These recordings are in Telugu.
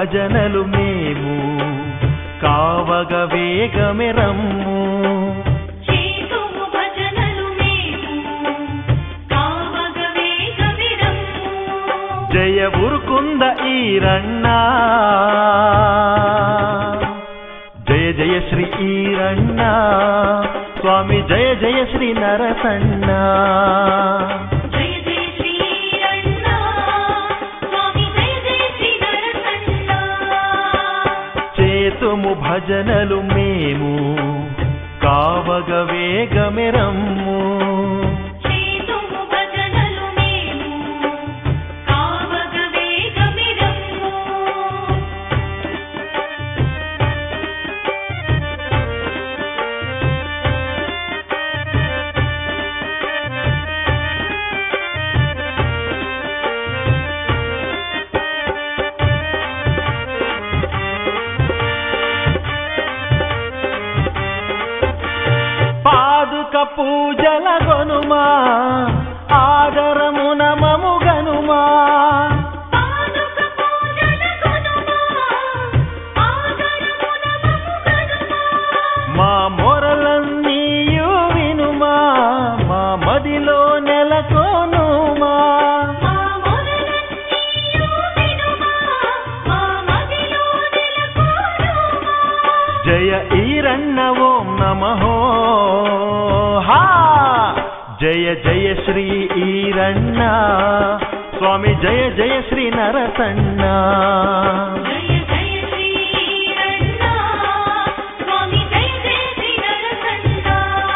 భజనలు మేము కావగ వేగమెరమ్ము చేతుము భజనలు మేము కావగ వేగమిరమ్ము జయ ఉరుకుంద ఈరన్నా జయ జయ శ్రీ ఈరన్నా స్వామి జయ జయ శ్రీ నరసన్న జయ జయ శ్రీరన్న స్వామి జయ జయ శ్రీ నరసన్న చేతుము భజనలు మేము కావగ వేగమెరమ్ము చేతుము భజనలు మేము కావగ వేగమిరమ్ము పాదుక పూజల గనుమా ఆదరమున మము గనుమా పాదుక పూజల కొనుమా ఆదరమున మము గనుమా మా మొరలన్నీయు వినుమా మా మదిలో నెలకొనుమా మా మొరలన్నీయు వినుమా మా మదిలో నెలకొనుమా జయ ఈరన్న ఓం నమః హా జయ జయ శ్రీ ఈరన్న స్వామి జయ జయ శ్రీ నరసన్న జయ జయ శ్రీరన్న స్వామి జయ జయ శ్రీ నరసన్న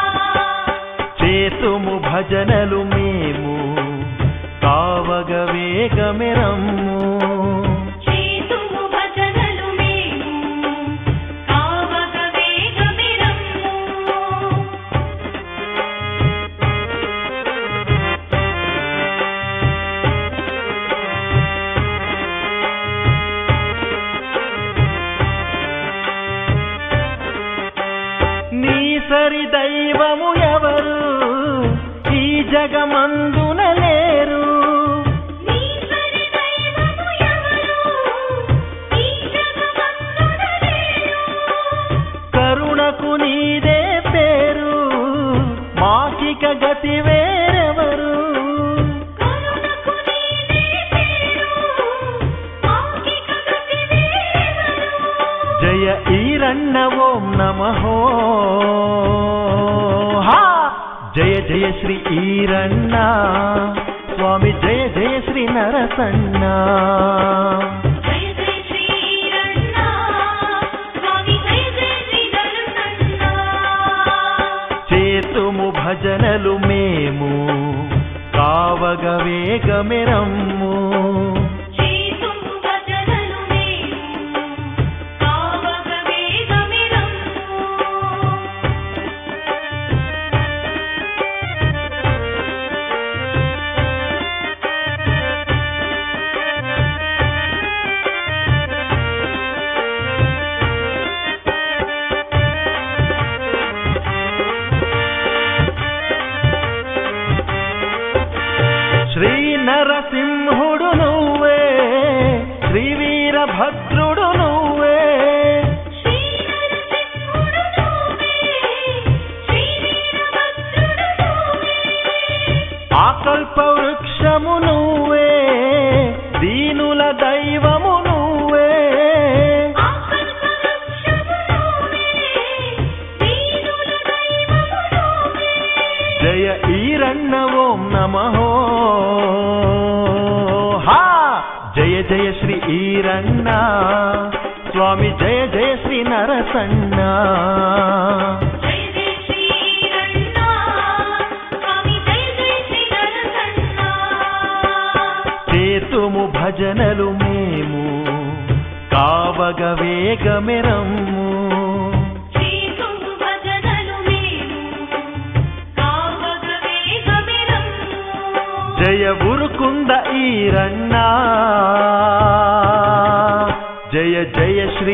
చేతుము భజనలు మేము కావగ వేగమెరమ్ము చేతుము భజనలు మేము కావగ వేగమిరమ్ము నీ సరి దైవము ఎవరు ఈ జగమందున లేరు నీ సరి దైవము ఎవరు ఈ జగమందున లేరు కరుణకు నీదే పేరు మాకిక గతి వేరెవరు కరుణకు నీదే పేరు మాకిక గతి వేరెవరు జయ ఈరన్న ఓం నమః హా జయ జయ శ్రీ ఈరన్న స్వామి జయ జయ శ్రీ నరసన్న జయ జయ శ్రీరన్న స్వామి జయ జయ శ్రీ నరసన్న చేతుము భజనలు మేము కావగ వేగమెరమ్ము చేతుము భజనలు మేము కావగ వేగమిరమ్ము శ్రీ నరసింహుడు నువ్వే శ్రీ వీరభద్రుడు నువ్వే శ్రీ నరసింహుడు నువ్వే శ్రీ వీరభద్రుడు నువ్వే ఆకల్ప వృక్షము నువ్వే దీనుల దైవము నువ్వే ఆకల్ప వృక్షము నువ్వే దీనుల దైవము నువ్వే జయ ఈరన్న ఓం నమః హా జయ జయ శ్రీ ఈరన్న స్వామి జయ జయ శ్రీ నరసన్న జయ జయ శ్రీరన్న స్వామి జయ జయ శ్రీ నరసన్న చేతుము భజనలు మేము కావగ వేగమెరమ్ము చేతుము భజనలు మేము కావగ వేగమిరమ్ము జయ ఉరుకుంద ఈరన్నా జయ జయ శ్రీ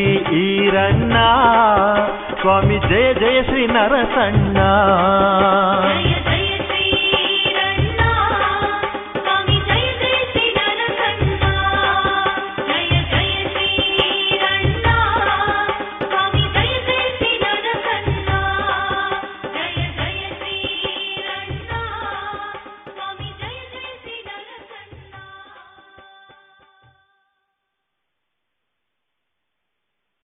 ఈరన్నా స్వామి జయ జయ శ్రీ నరసన్నా జయ